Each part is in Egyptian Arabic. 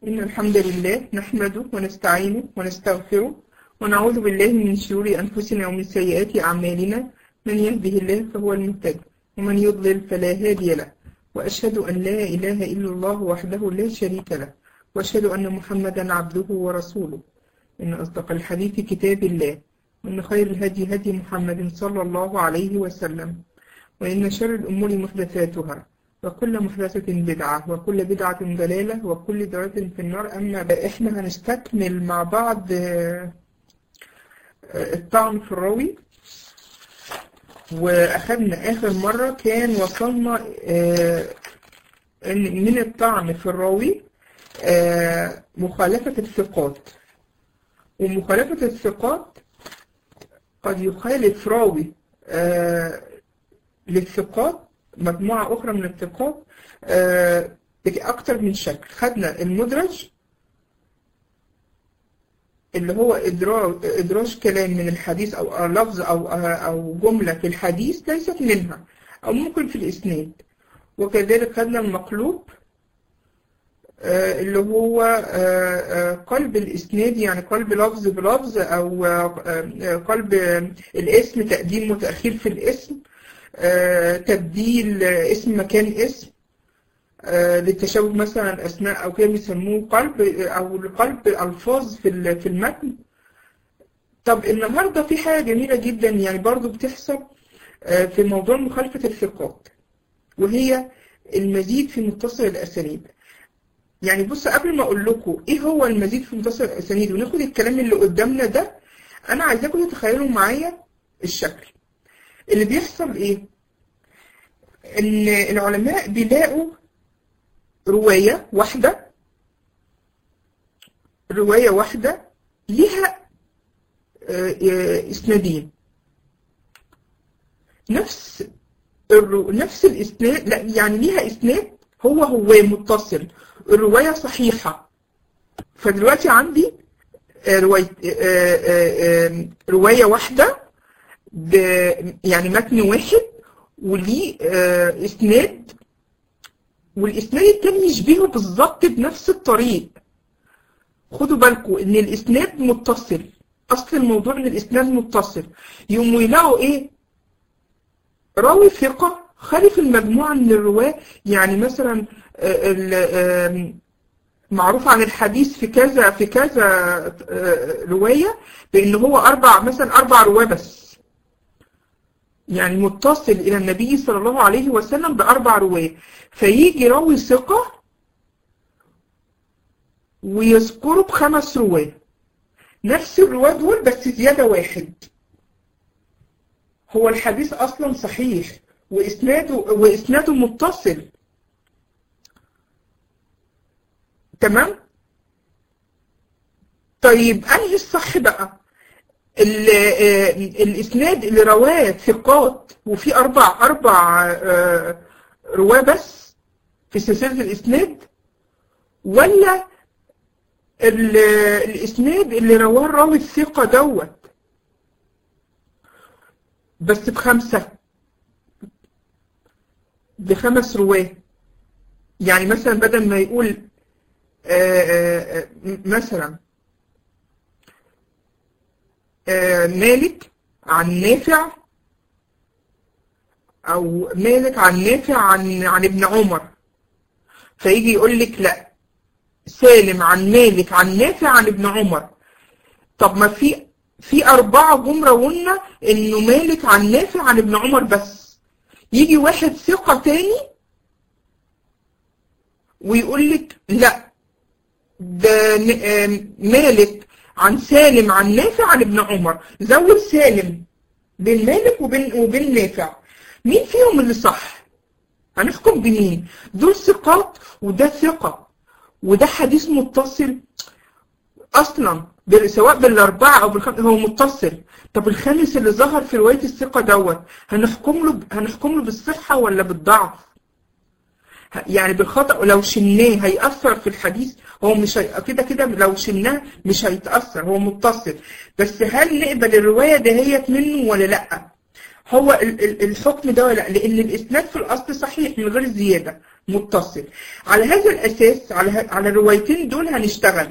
إن الحمد لله نحمده ونستعينه ونستغفره ونعوذ بالله من شرور أنفسنا ومن سيئات أعمالنا من يهده الله فهو المهتد ومن يضلل فلا هادي له وأشهد أن لا إله إلا الله وحده لا شريك له وأشهد أن محمدا عبده ورسوله إن أصدق الحديث كتاب الله وإن خير الهدي هدي محمد صلى الله عليه وسلم وإن شر الأمور محدثاتها وكل محدثة بدعة وكل بدعة ضلالة وكل ضلالة في النار أما بقى إحنا هنستكمل مع بعض آه، آه، الطعن في الراوي وأخذنا آخر مرة كان وصلنا آه، إن من الطعن في الراوي آه، مخالفة الثقات ومخالفة الثقات قد يخالف راوي آه، للثقات مجموعة أخرى من الثقات آه، بأكتر من شكل خدنا المدرج اللي هو إدراج, إدراج كلام من الحديث أو لفظ أو أو جملة في الحديث ليست منها أو ممكن في الإسناد وكذلك خدنا المقلوب آه، اللي هو آه، آه، قلب الإسناد يعني قلب لفظ بلفظ أو آه، آه، قلب آه، الاسم تقديم وتأخير في الاسم آه، تبديل آه، اسم مكان اسم آه، للتشابه مثلا أسماء أو كده بيسموه قلب آه، أو القلب ألفاظ في ال- في المتن طب النهارده في حاجة جميلة جدا يعني برضو بتحصل آه، في موضوع مخالفة الثقات وهي المزيد في متصل الأسانيد يعني بص قبل ما أقول لكم إيه هو المزيد في متصل الأسانيد وناخد الكلام اللي قدامنا ده أنا عايزاكم تتخيلوا معايا الشكل اللي بيحصل إيه؟ إن العلماء بيلاقوا رواية واحدة رواية واحدة ليها آه، آه، إسنادين نفس الرو... نفس الإسناد لا يعني ليها إسناد هو هو متصل الرواية صحيحة فدلوقتي عندي آه، رواية آه، آه، آه، رواية واحدة ب... يعني متن واحد وليه آه، إسناد والإسناد التاني يشبهه بالظبط بنفس الطريق خدوا بالكم إن الإسناد متصل أصل الموضوع إن الإسناد متصل يقوموا يلاقوا إيه راوي ثقة خالف المجموعة من الرواة يعني مثلا آه، ال- آم، معروف عن الحديث في كذا في كذا آه، رواية بأن هو أربع مثلا أربع رواة بس يعني متصل إلى النبي صلى الله عليه وسلم بأربع رواة فيجي راوي ثقة ويذكره بخمس رواة نفس الرواة دول بس زيادة واحد هو الحديث أصلا صحيح وإسناده وإسناده متصل تمام طيب أنهي الصح بقى ال- آه، الإسناد اللي رواه ثقات وفي أربع أربع آه، رواه بس في سلسلة الإسناد ولا ال- الإسناد اللي رواه الراوي الثقة دوت بس بخمسة بخمس رواه يعني مثلا بدل ما يقول آه، آه، آه، مثلا آه، مالك عن نافع او مالك عن نافع عن عن ابن عمر فيجي يقول لك لا سالم عن مالك عن نافع عن ابن عمر طب ما في في أربعة جم رونا إنه مالك عن نافع عن ابن عمر بس يجي واحد ثقة تاني ويقول لك لا ده ن- آم، مالك عن سالم عن نافع عن ابن عمر زود سالم بين مالك وبين وبين نافع مين فيهم اللي صح هنحكم بمين دول ثقات وده ثقة وده حديث متصل اصلا بال- سواء بالاربعه او بالخمسه هو متصل طب الخامس اللي ظهر في روايه الثقه دوت هنحكم له ب- هنحكم له بالصحه ولا بالضعف ه- يعني بالخطأ لو شلناه هيأثر في الحديث هو مش هي... كده كده لو شلناه مش هيتأثر هو متصل بس هل نقبل الرواية دهيت منه ولا لأ؟ هو ال- ال- الحكم ده ولا لأ؟ لأن الإسناد في الأصل صحيح من غير زيادة متصل على هذا الأساس على, ه... على الروايتين دول هنشتغل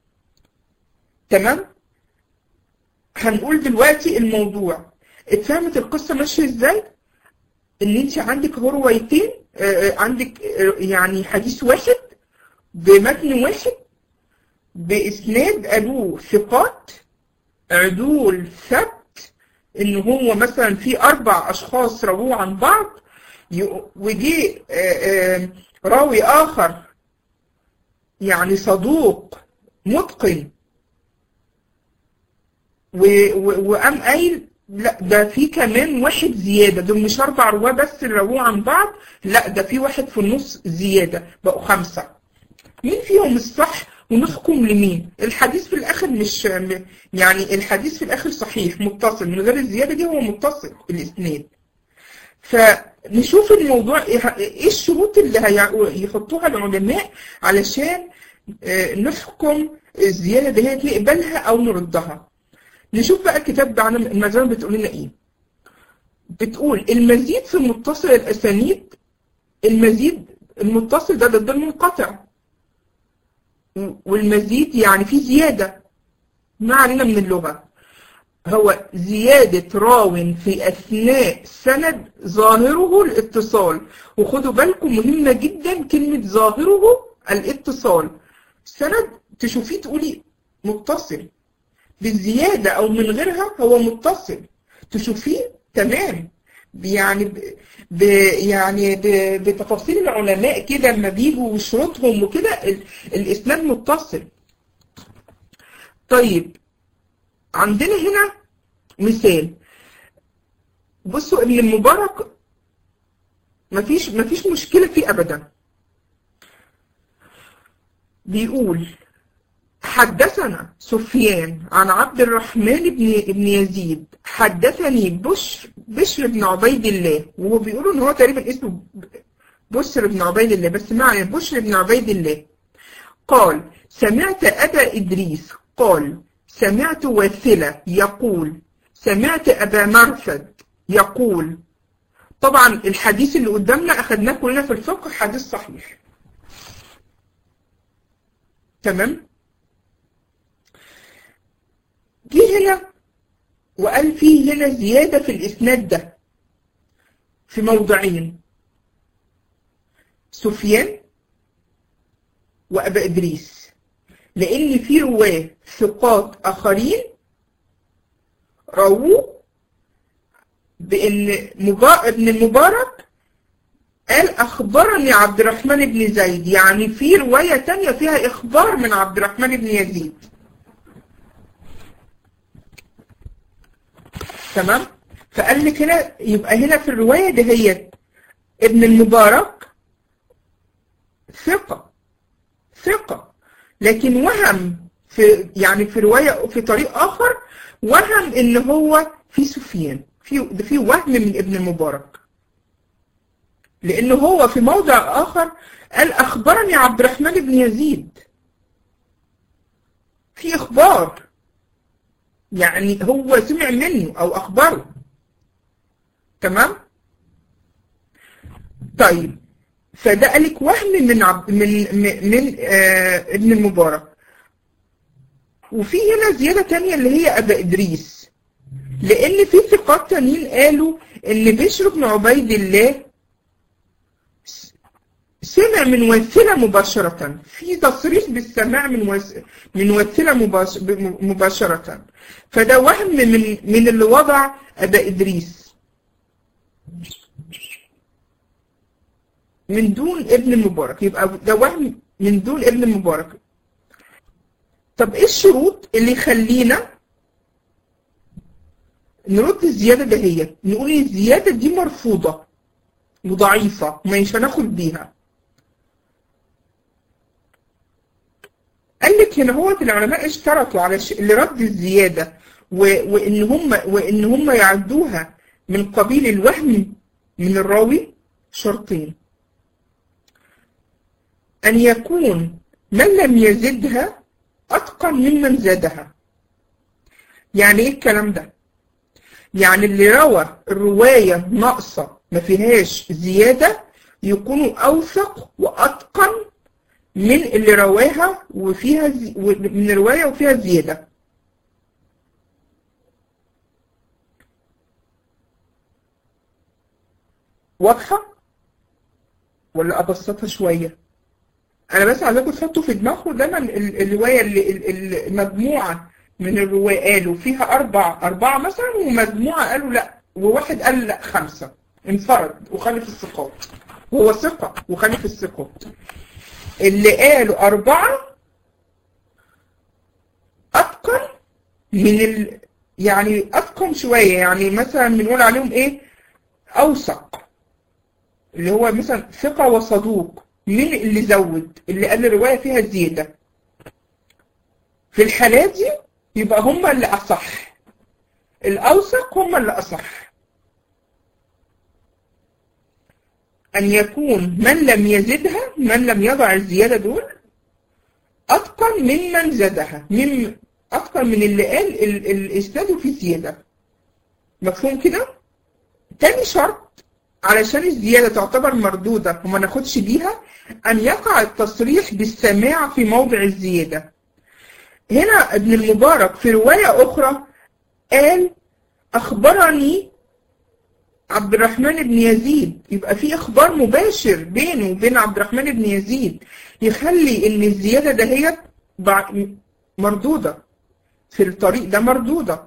تمام هنقول دلوقتي الموضوع اتفهمت القصة ماشية ازاي ان انت عندك هو روايتين آه عندك آه يعني حديث واحد بمتن واحد بإسناد قالوه ثقات عدول ثبت ان هو مثلا في اربع اشخاص رووه عن بعض وجي راوي اخر يعني صدوق متقن وقام قايل لا ده في كمان واحد زيادة دول مش أربع رواه بس اللي رووه عن بعض لا ده في واحد في النص زيادة بقوا خمسة مين فيهم الصح ونحكم لمين الحديث في الآخر مش يعني الحديث في الآخر صحيح متصل من غير الزيادة دي هو متصل الإسناد فنشوف الموضوع ايه الشروط اللي هيحطوها العلماء علشان نحكم الزيادة دي هي نقبلها أو نردها نشوف بقى الكتاب ده عن المزام بتقول لنا ايه بتقول المزيد في متصل الاسانيد المزيد المتصل ده ضد المنقطع والمزيد يعني في زيادة ما علينا من اللغة هو زيادة راو في أثناء سند ظاهره الاتصال وخدوا بالكم مهمة جدا كلمة ظاهره الاتصال سند تشوفيه تقولي متصل بالزيادة أو من غيرها هو متصل تشوفيه تمام يعني ب... ب... يعني ب... بتفاصيل العلماء كده لما بيجوا وشروطهم وكده ال... الإسناد متصل طيب عندنا هنا مثال بصوا ابن المبارك مفيش مفيش مشكلة فيه أبدا بيقول حدثنا سفيان عن عبد الرحمن بن ابن يزيد حدثني بشر بشر بن عبيد الله وهو بيقولوا ان هو تقريبا اسمه بشر بن عبيد الله بس معنى بشر بن عبيد الله قال سمعت أبا إدريس قال سمعت واثلة يقول سمعت أبا مرثد يقول طبعا الحديث اللي قدامنا أخذناه كلنا في الفقه حديث صحيح تمام جه هنا وقال فيه هنا زيادة في الإسناد ده في موضعين سفيان وأبا إدريس لأن في رواه ثقات آخرين رووا بأن مبا... ابن المبارك قال أخبرني عبد الرحمن بن زيد يعني في رواية تانية فيها إخبار من عبد الرحمن بن يزيد تمام فقال لك هنا يبقى هنا في الرواية دي هي ابن المبارك ثقة ثقة لكن وهم في يعني في رواية في طريق آخر وهم إن هو في سفيان في في وهم من ابن المبارك لأنه هو في موضع آخر قال أخبرني عبد الرحمن بن يزيد في إخبار يعني هو سمع منه أو أخبره تمام طيب فده قالك وهم من عبد من من, من آه ابن المبارك وفي هنا زيادة تانية اللي هي أبا إدريس لأن في ثقات تانيين قالوا إن بشر بن عبيد الله سمع من وسيلة مباشرة في تصريح بالسماع من وس... من وسيلة مباش... مباشرة فده وهم من من اللي وضع أبا إدريس من دون ابن المبارك يبقى ده وهم من دون ابن المبارك طب ايه الشروط اللي يخلينا نرد الزيادة دهيت نقول الزيادة دي مرفوضة وضعيفة مش هناخد بيها قال لك هنا هو العلماء اشترطوا على ش... لرد الزيادة و... وإن هم وإن هم يعدوها من قبيل الوهم من الراوي شرطين أن يكون من لم يزدها أتقن ممن زادها يعني إيه الكلام ده؟ يعني اللي روى الرواية ناقصة ما فيهاش زيادة يكونوا أوثق وأتقن من اللي رواها وفيها زي... من الرواية وفيها زيادة واضحة ولا أبسطها شوية أنا بس عايزاكم تحطوا في دماغكم دايما ال- الرواية اللي ال- ال- المجموعة من الرواة قالوا فيها أربع أربعة مثلا ومجموعة قالوا لأ وواحد قال لأ خمسة انفرد وخالف الثقات هو ثقة وخالف الثقات اللي قالوا أربعة أتقن من ال... يعني أتقن شوية يعني مثلا بنقول عليهم إيه أوثق اللي هو مثلا ثقة وصدوق مين اللي زود اللي قال الرواية فيها زيادة في الحالات دي يبقى هم اللي أصح الأوثق هم اللي أصح أن يكون من لم يزدها من لم يضع الزيادة دول أتقن ممن زادها من أتقن من اللي قال ال- الإسناد في زيادة مفهوم كده؟ تاني شرط علشان الزيادة تعتبر مردودة وما ناخدش بيها أن يقع التصريح بالسماع في موضع الزيادة هنا ابن المبارك في رواية أخرى قال أخبرني عبد الرحمن بن يزيد يبقى في إخبار مباشر بينه وبين عبد الرحمن بن يزيد يخلي إن الزيادة دهيت بع- مردودة في الطريق ده مردودة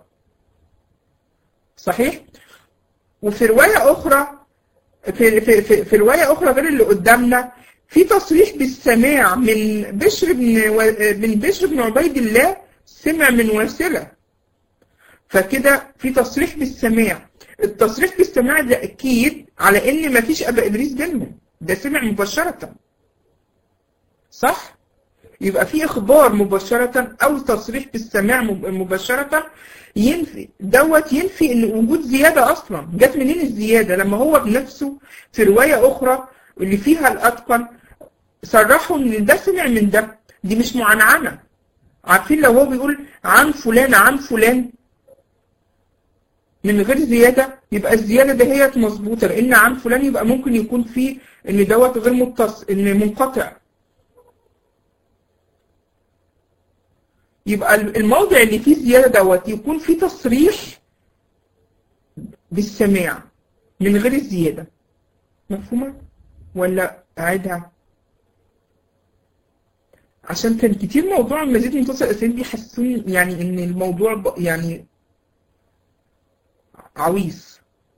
صحيح؟ وفي رواية أخرى في, في, في, في رواية أخرى غير اللي قدامنا في تصريح بالسماع من بشر بن و... من بشر بن عبيد الله سمع من واسلة فكده في تصريح بالسماع التصريح بالسماع ده أكيد على إن مفيش أبا إدريس بينهم ده سمع مباشرة صح؟ يبقى في إخبار مباشرة أو تصريح بالسماع مب- مباشرة ينفي دوت ينفي إن وجود زيادة أصلا جت منين الزيادة لما هو بنفسه في رواية أخرى اللي فيها الأتقن صرحوا إن ده سمع من ده دي مش معنعنة عارفين لو هو بيقول عن فلان عن فلان من غير زيادة يبقى الزيادة ده هي مظبوطة لأن عن فلان يبقى ممكن يكون فيه إن دوت غير متصل إن منقطع يبقى الموضع اللي فيه زيادة دوت يكون فيه تصريح بالسماع من غير الزيادة مفهومة؟ ولا أعيدها؟ عشان كان كتير موضوع المزيد من توصل الأسئلة بيحسسوني يعني إن الموضوع ب- يعني عويص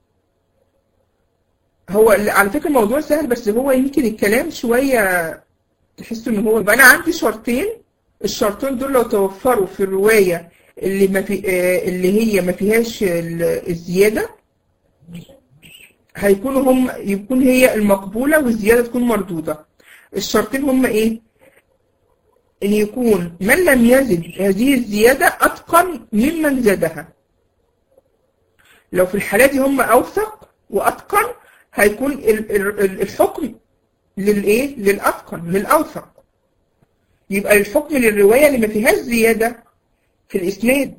هو ال- على فكرة الموضوع سهل بس هو يمكن الكلام شوية تحسوا إن هو يبقى أنا عندي شرطين الشرطين دول لو توفروا في الرواية اللي ما في آه، اللي هي ما فيهاش ال- الزيادة هيكونوا هم يكون هي المقبولة والزيادة تكون مردودة الشرطين هم إيه؟ إن يكون من لم يزد هذه الزيادة أتقن ممن زادها لو في الحالة دي هم أوثق وأتقن هيكون ال- ال- ال- الحكم للإيه؟ للأتقن للأوثق يبقى الحكم للرواية اللي ما فيهاش زيادة في الإسناد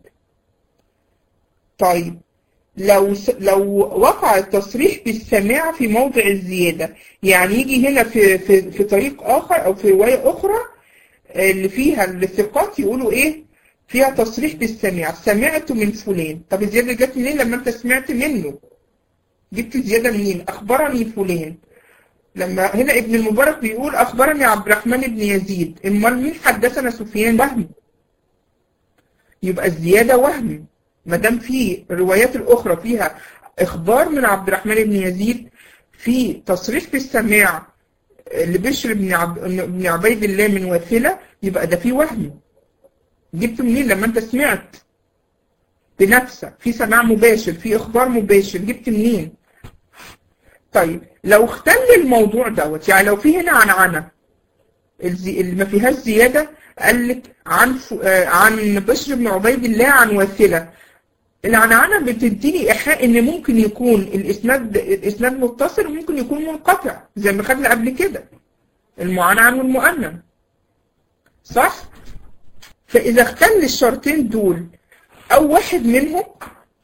طيب لو س... لو وقع التصريح بالسماع في موضع الزيادة يعني يجي هنا في في في طريق آخر أو في رواية أخرى آه، اللي فيها الثقات يقولوا إيه فيها تصريح بالسماع سمعت من فلان طب الزيادة جت منين لما أنت سمعت منه جبت الزيادة منين أخبرني فلان لما هنا ابن المبارك بيقول أخبرني عبد الرحمن بن يزيد أمال مين حدثنا سفيان وهم يبقى الزيادة وهم ما دام في الروايات الأخرى فيها إخبار من عبد الرحمن بن يزيد في تصريح في السماع لبشر بن عب... بن عبيد الله من واثلة يبقى ده في وهم جبته منين لما أنت سمعت بنفسك في سماع مباشر في إخبار مباشر جبت منين طيب لو اختل الموضوع دوت يعني لو في هنا عنعنة الزي... اللي ما فيهاش زيادة قال لك عن ف... آه، عن بشر بن عبيد الله عن واثلة العنعنة بتديني إيحاء إن ممكن يكون الإسناد الإسناد متصل وممكن يكون منقطع زي ما خدنا قبل كده المعنعن والمؤنن صح؟ فإذا اختل الشرطين دول أو واحد منهم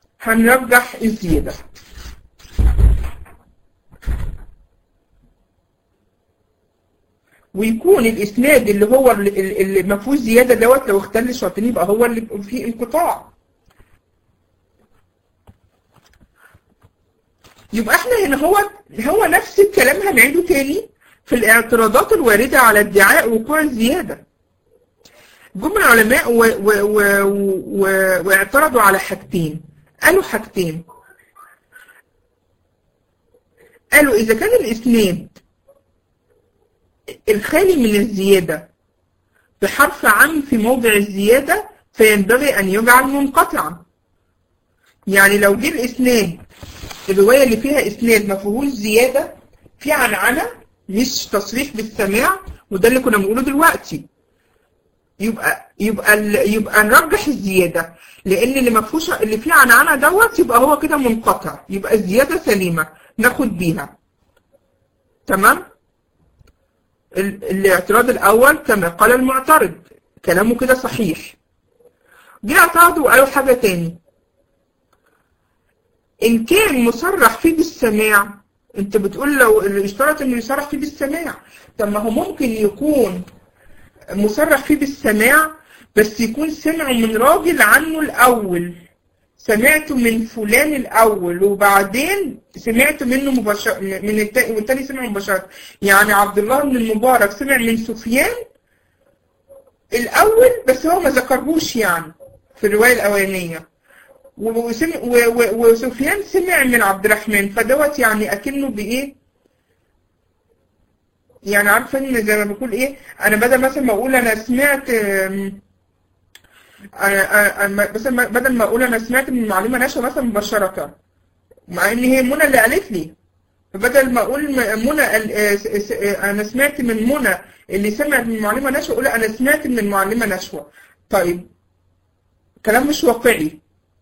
هنرجح الزيادة ويكون الاسناد اللي هو اللي اللي ما فيهوش زياده دوت لو اختل شرطين يبقى هو اللي فيه انقطاع يبقى احنا هنا هو هو نفس الكلام هنعيده تاني في الاعتراضات الوارده على ادعاء وقوع الزياده جم العلماء و و و و واعترضوا على حاجتين قالوا حاجتين قالوا إذا كان الإسناد الخالي من الزيادة بحرف عم في موضع الزيادة فينبغي أن يجعل منقطعا يعني لو جه الإسناد الرواية اللي فيها إسناد ما فيهوش زيادة في عنعنة مش تصريح بالسماع وده اللي كنا بنقوله دلوقتي يبقى يبقى ال- يبقى نرجح الزيادة لأن اللي ما فيهوش اللي فيه عنعنة دوت يبقى هو كده منقطع يبقى الزيادة سليمة ناخد بيها تمام ال- الاعتراض الأول كما قال المعترض كلامه كده صحيح جه اعترضوا وقالوا حاجة تاني إن كان مصرح فيه بالسماع أنت بتقول لو اللي اشترط إنه يصرح فيه بالسماع طب ما هو ممكن يكون مصرح فيه بالسماع بس يكون سمع من راجل عنه الأول سمعته من فلان الأول وبعدين سمعت منه مباشرة من التاني والتاني سمع مباشرة يعني عبد الله بن المبارك سمع من سفيان الأول بس هو ما ذكرهوش يعني في الرواية الأولانية وسمع و- و- وسفيان سمع من عبد الرحمن فدوت يعني أكنه بإيه يعني عارفة إن زي ما بقول إيه أنا بدل مثلا ما أقول أنا سمعت آم، أنا أنا بس ما- بدل ما أقول أنا سمعت من المعلمة نشوى مثلا مباشرة مع إن هي منى اللي قالت لي فبدل ما أقول م- منى قال- آه، س- س- آه، أنا سمعت من منى اللي سمعت من المعلمة نشوى أقول أنا سمعت من المعلمة نشوى طيب كلام مش واقعي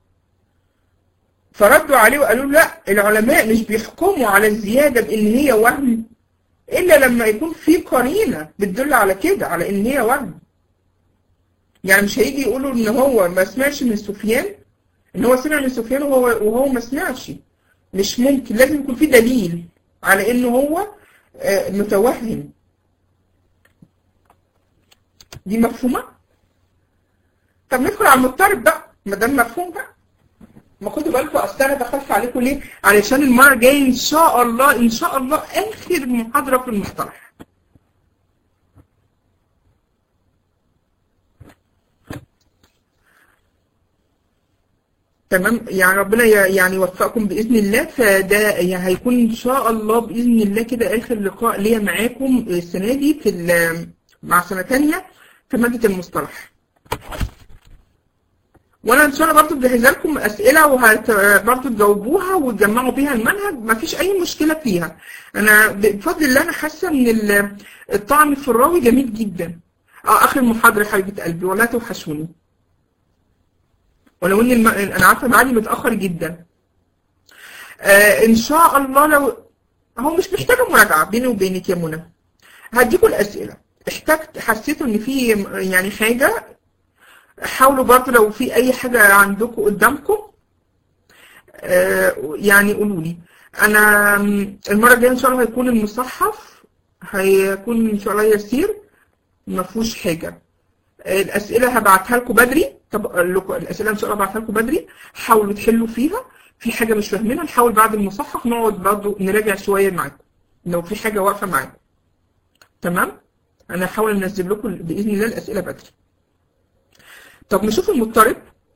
فردوا عليه وقالوا لا العلماء مش بيحكموا على الزيادة بإن هي وهم إلا لما يكون في قرينة بتدل على كده على إن هي وهم يعني مش هيجي يقولوا إن هو ما سمعش من سفيان إن هو سمع من سفيان وهو وهو ما سمعش مش ممكن لازم يكون في دليل على إنه هو آه، متوهم دي مفهومة؟ طب ندخل على المضطرب بقى ما دام مفهوم بقى ما خدوا بالكم اصل انا دخلت عليكم ليه؟ علشان المره الجايه ان شاء الله ان شاء الله اخر محاضره في المصطلح. تمام يعني ربنا ي- يعني يوفقكم باذن الله فده يعني هيكون ان شاء الله باذن الله كده اخر لقاء ليا معاكم السنه دي في ال- مع سنه ثانيه في ماده المصطلح. وانا ان شاء الله برضه مجهزه لكم اسئله وهت برضه تجاوبوها وتجمعوا بيها المنهج مفيش اي مشكله فيها انا بفضل الله انا حاسه ان ال- الطعم في الراوي جميل جدا اه اخر محاضره حبيبه قلبي والله توحشوني ولو ان الم... انا عارفه معادي متاخر جدا آه ان شاء الله لو هو مش محتاجه مراجعه بيني وبينك يا منى هديكوا الاسئله احتجت حسيتوا ان في يعني حاجه حاولوا برضه لو في اي حاجه عندكم قدامكم آه يعني قولوا لي انا المره الجايه ان شاء الله هيكون المصحف هيكون ان شاء الله يسير ما فيهوش حاجه الاسئله هبعتها لكم بدري طب أقول لكم الاسئله ان شاء الله هبعتها لكم بدري حاولوا تحلوا فيها في حاجه مش فاهمينها نحاول بعد المصحف نقعد برضه نراجع شويه معاكم لو في حاجه واقفه معاكم تمام انا هحاول انزل لكم باذن الله الاسئله بدري طب نشوف المضطرب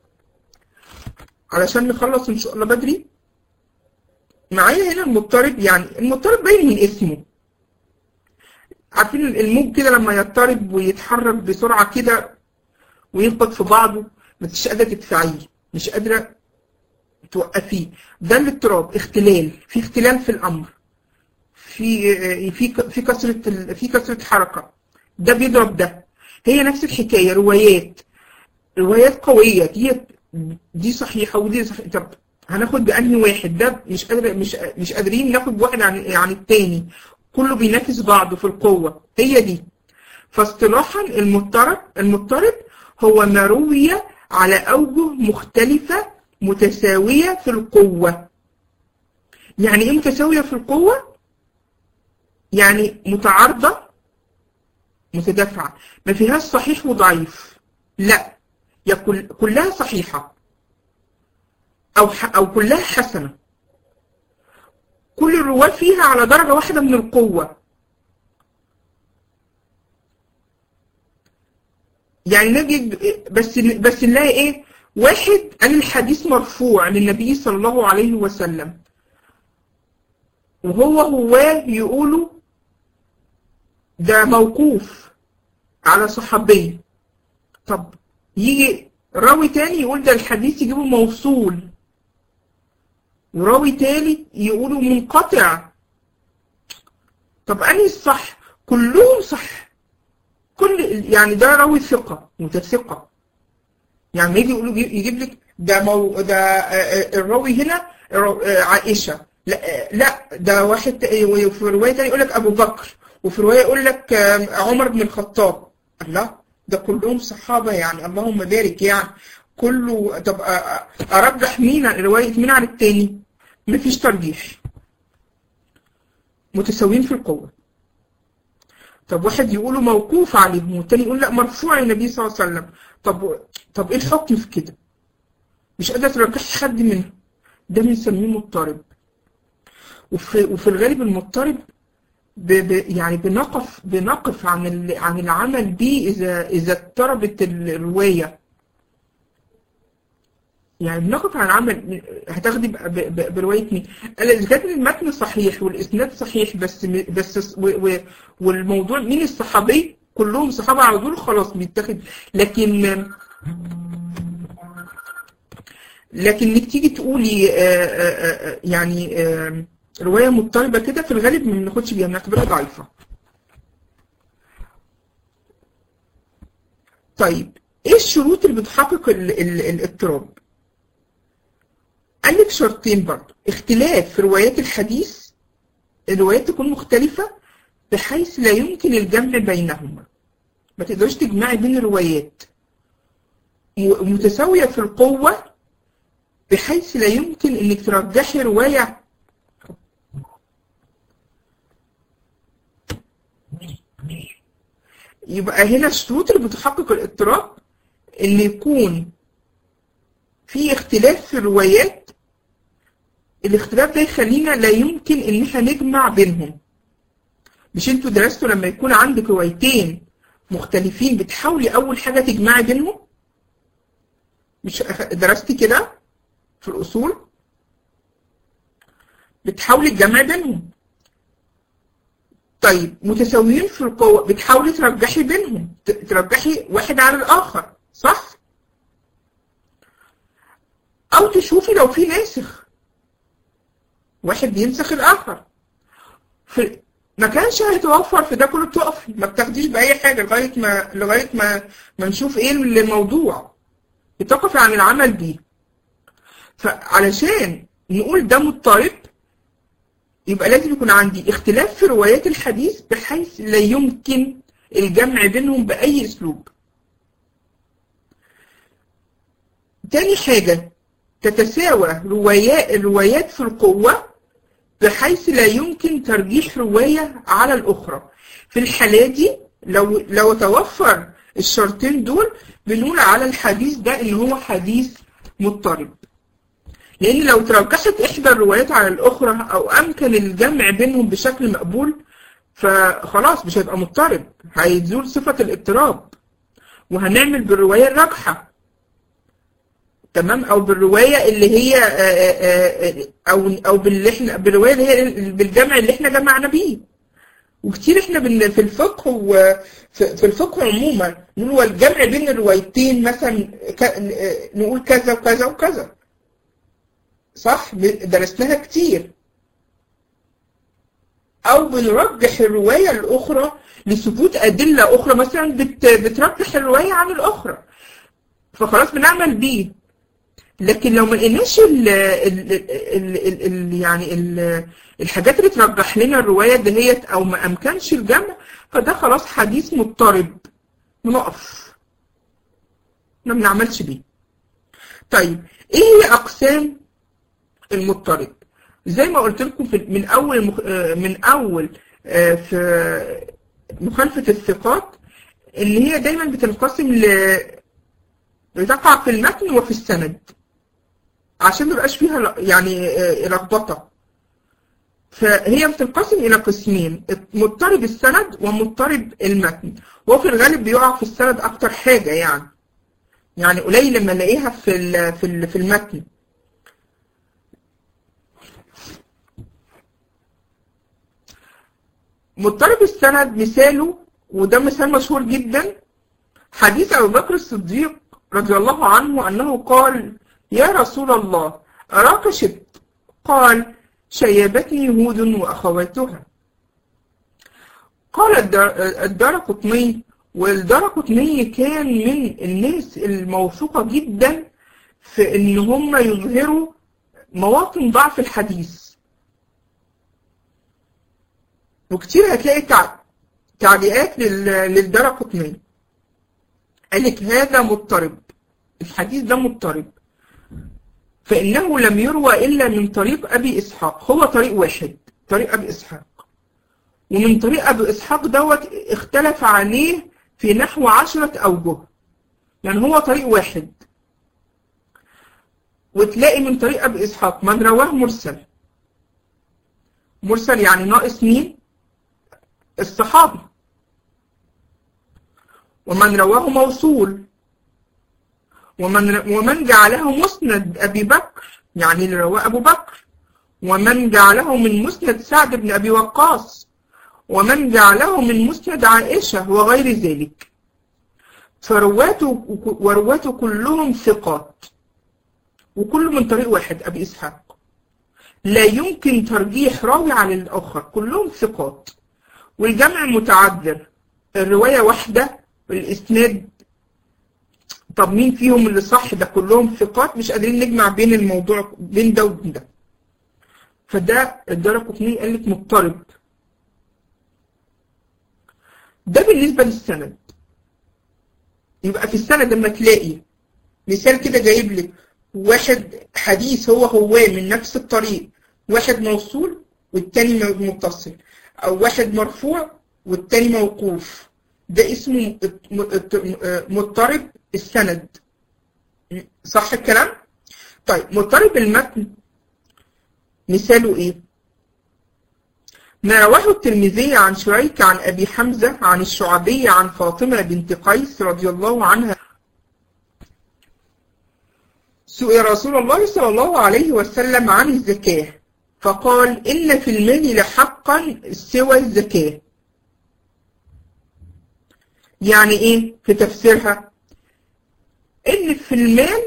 علشان نخلص ان شاء الله بدري معايا هنا المضطرب يعني المضطرب باين من اسمه عارفين الموج كده لما يضطرب ويتحرك بسرعة كده ويخبط في بعضه ما انتش قادرة تدفعيه مش قادرة توقفيه ده الاضطراب اختلال في اختلال في الأمر في في في كثرة ال- في كثرة حركة ده بيضرب ده هي نفس الحكاية روايات روايات قوية دي دي صحيحة ودي صحيحة طب هناخد بأنهي واحد ده مش قادر مش مش قادرين ناخد واحد عن عن التاني كله بينافس بعضه في القوة هي دي فاصطلاحا المضطرب المضطرب هو ما روي على أوجه مختلفة متساوية في القوة يعني إيه متساوية في القوة؟ يعني متعارضة متدافعة ما فيهاش صحيح وضعيف لا يا كل كلها صحيحة أو ح... أو كلها حسنة كل الرواة فيها على درجة واحدة من القوة يعني نجد بس بس نلاقي ايه واحد قال الحديث مرفوع للنبي صلى الله عليه وسلم وهو هو يقولوا ده موقوف على صحابي طب يجي راوي تاني يقول ده الحديث يجيبه موصول وراوي تالت يقولوا منقطع طب أنهي الصح كلهم صح كل يعني ده راوي ثقة وتثقة يعني يجي يقولوا يجيب لك ده مو ده الراوي هنا عائشة لا لا ده واحد في رواية تانية يقول لك أبو بكر وفي رواية يقول لك عمر بن الخطاب الله ده كلهم صحابة يعني اللهم بارك يعني كله طب أرجح مين رواية مين عن التاني مفيش ترجيح متساويين في القوة طب واحد يقوله موقوف عليهم والتاني يقول لا مرفوع النبي صلى الله عليه وسلم طب طب ايه الحكم في كده مش قادر ترجح حد منهم ده بنسميه مضطرب وفي, وفي الغالب المضطرب ب ب يعني بنقف بنقف عن عن العمل بيه اذا اذا اضطربت الروايه يعني بنقف عن العمل هتاخدي بروايه مين؟ اذا كان المتن صحيح والاسناد صحيح بس بس و و والموضوع مين الصحابي؟ كلهم صحابه على طول خلاص بيتاخد لكن لكن انك تيجي تقولي آآ آآ يعني آآ روايه مضطربه كده في الغالب ما بناخدش بيها بنعتبرها ضعيفه. طيب ايه الشروط اللي بتحقق الاضطراب؟ قال لك شرطين برضه اختلاف في روايات الحديث الروايات تكون مختلفة بحيث لا يمكن الجمع بينهما ما تقدرش تجمعي بين الروايات متساوية في القوة بحيث لا يمكن انك ترجحي رواية يبقى هنا الشروط اللي بتحقق الاضطراب ان يكون في اختلاف في الروايات الاختلاف ده يخلينا لا يمكن ان احنا نجمع بينهم مش انتوا درستوا لما يكون عندك روايتين مختلفين بتحاولي اول حاجه تجمعي بينهم مش درستي كده في الاصول بتحاولي تجمعي بينهم طيب متساويين في القوة بتحاولي ترجحي بينهم ترجحي واحد على الآخر صح؟ أو تشوفي لو في ناسخ واحد بينسخ الآخر في ما كانش هيتوفر في ده كله تقفي ما بتاخديش بأي حاجة لغاية ما لغاية ما ما نشوف إيه الموضوع بتقفي عن العمل بيه فعلشان نقول ده مضطرب يبقى لازم يكون عندي اختلاف في روايات الحديث بحيث لا يمكن الجمع بينهم بأي أسلوب تاني حاجة تتساوى روايات الروايات في القوة بحيث لا يمكن ترجيح رواية على الأخرى في الحالة دي لو لو توفر الشرطين دول بنقول على الحديث ده إن هو حديث مضطرب لأن لو ترجحت إحدى الروايات على الأخرى أو أمكن الجمع بينهم بشكل مقبول فخلاص مش هيبقى مضطرب هيزول صفة الاضطراب وهنعمل بالرواية الراجحة تمام أو بالرواية اللي هي أو أو باللي إحنا بالرواية اللي هي بالجمع اللي إحنا جمعنا بيه وكتير إحنا في الفقه وفي الفقه عموما نقول الجمع بين الروايتين مثلا نقول كذا وكذا وكذا صح درسناها كتير او بنرجح الرواية الاخرى لثبوت ادلة اخرى مثلا بت بترجح الرواية عن الاخرى فخلاص بنعمل بيه لكن لو ما لقيناش ال ال ال ال يعني ال الحاجات اللي ترجح لنا الرواية دهيت او ما امكنش الجمع فده خلاص حديث مضطرب نقف ما بنعملش بيه طيب ايه هي اقسام المضطرب زي ما قلت لكم في من اول مخ... من اول في مخالفه الثقات ان هي دايما بتنقسم ل بتقع في المتن وفي السند عشان ما يبقاش فيها ل- يعني آه، لخبطه فهي بتنقسم الى قسمين مضطرب السند ومضطرب المتن وفي الغالب بيقع في السند اكتر حاجه يعني يعني قليل لما الاقيها في ال- في ال- في المتن مضطرب السند مثاله وده مثال مشهور جدا حديث أبو بكر الصديق رضي الله عنه أنه قال يا رسول الله أراك شبت قال شيبتني هود وأخواتها قال الدار- الدار قطني والدار قطني كان من الناس الموثوقة جدا في إن هم يظهروا مواطن ضعف الحديث وكتير هتلاقي تع- تعليقات لل- للدار قطني قال لك هذا مضطرب الحديث ده مضطرب فإنه لم يروى إلا من طريق أبي إسحاق هو طريق واحد طريق أبي إسحاق ومن طريق أبي إسحاق دوت اختلف عليه في نحو عشرة أوجه يعني هو طريق واحد وتلاقي من طريق أبي إسحاق من رواه مرسل مرسل يعني ناقص مين؟ الصحابي ومن رواه موصول ومن ومن جعله مسند أبي بكر يعني اللي رواه أبو بكر ومن جعله من مسند سعد بن أبي وقاص ومن جعله من مسند عائشة وغير ذلك فرواته ورواته كلهم ثقات وكل من طريق واحد أبي إسحاق لا يمكن ترجيح راوي على الآخر كلهم ثقات والجمع متعذر الرواية واحدة والإسناد طب مين فيهم اللي صح ده كلهم ثقات مش قادرين نجمع بين الموضوع بين ده وبين ده فده الدار قطني قال لك مضطرب ده بالنسبة للسند يبقى في السند لما تلاقي مثال كده جايب لك واحد حديث هو هو من نفس الطريق واحد موصول والتاني متصل او واحد مرفوع والتاني موقوف ده اسمه مضطرب السند صح الكلام طيب مضطرب المتن مثاله ايه ما رواه الترمذي عن شريك عن ابي حمزه عن الشعبي عن فاطمه بنت قيس رضي الله عنها سئل رسول الله صلى الله عليه وسلم عن الزكاه فقال ان في المال لحقا سوى الزكاه يعني ايه في تفسيرها ان في المال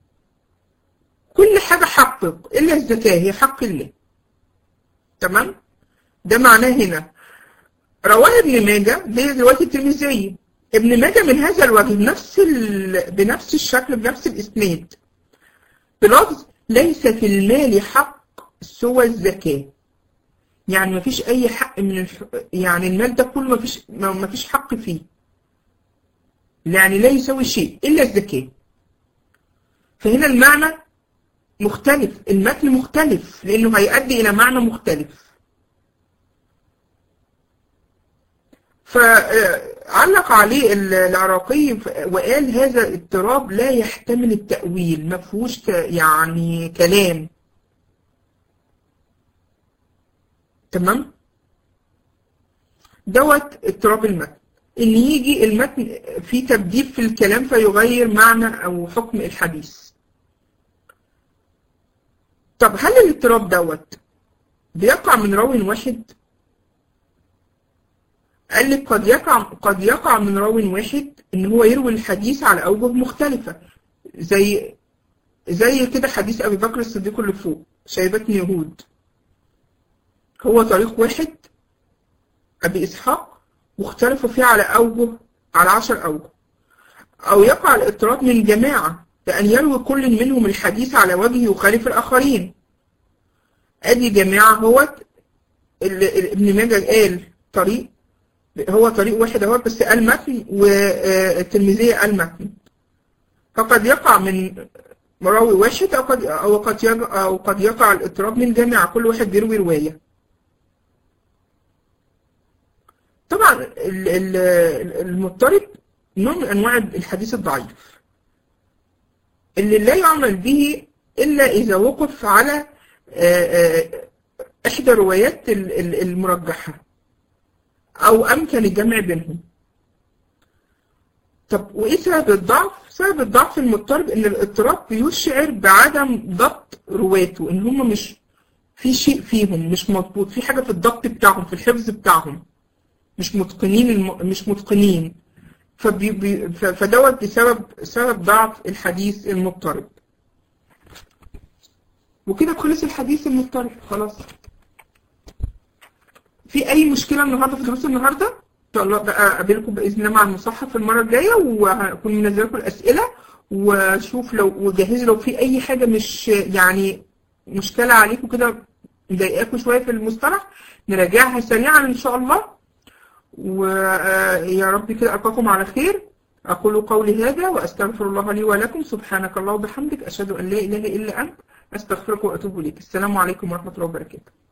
كل حاجة حقق الا الزكاة هي حق الله تمام ده معناه هنا رواه ابن ماجه زي رواية الترمذي ابن ماجه من هذا الوجه بنفس ال... بنفس الشكل بنفس الاسناد بلفظ ليس في المال حق سوى الزكاة يعني ما فيش اي حق من الح... يعني المال ده كله ما فيش ما فيش حق فيه يعني لا يسوي شيء إلا الزكاة فهنا المعنى مختلف المتن مختلف لأنه هيؤدي إلى معنى مختلف فعلق عليه العراقي وقال هذا اضطراب لا يحتمل التأويل ما فيهوش يعني كلام تمام دوت اضطراب المتن ان يجي المتن في تبديل في الكلام فيغير معنى او حكم الحديث طب هل الاضطراب دوت بيقع من راو واحد قال لك قد يقع قد يقع من راو واحد ان هو يروي الحديث على اوجه مختلفه زي زي كده حديث ابي بكر الصديق اللي فوق شيبتني يهود هو طريق واحد ابي اسحاق واختلفوا فيه على أوجه على عشر أوجه أو يقع الاضطراب من جماعة بأن يروي كل منهم الحديث على وجه يخالف الآخرين أدي جماعة هو ابن ماجه قال طريق هو طريق واحد اهو بس قال متن والترمذي قال متن فقد يقع من راوي واحد أو قد أو قد يقع أو قد يقع الاضطراب من جماعة كل واحد بيروي رواية طبعا المضطرب نوع من أنواع الحديث الضعيف اللي لا يعمل به إلا إذا وقف على إحدى روايات المرجحة أو أمكن الجمع بينهم طب وإيه سبب الضعف؟ سبب الضعف المضطرب إن الاضطراب بيشعر بعدم ضبط رواته إن هم مش في شيء فيهم مش مضبوط في حاجة في الضبط بتاعهم في الحفظ بتاعهم مش متقنين الم... مش متقنين فبي... بي... فدوت بسبب سبب ضعف الحديث المضطرب وكده خلص الحديث المضطرب خلاص في اي مشكله النهارده في دروس النهارده ان شاء الله بقى اقابلكم باذن الله مع المصحف المره الجايه وهكون منزله لكم الاسئله واشوف لو وجهز لو في اي حاجه مش يعني مشكله عليكم كده مضايقاكم شويه في المصطلح نراجعها سريعا ان شاء الله ويا رب كده القاكم على خير اقول قولي هذا واستغفر الله لي ولكم سبحانك الله وبحمدك اشهد ان لا اله الا انت استغفرك واتوب اليك السلام عليكم ورحمه الله وبركاته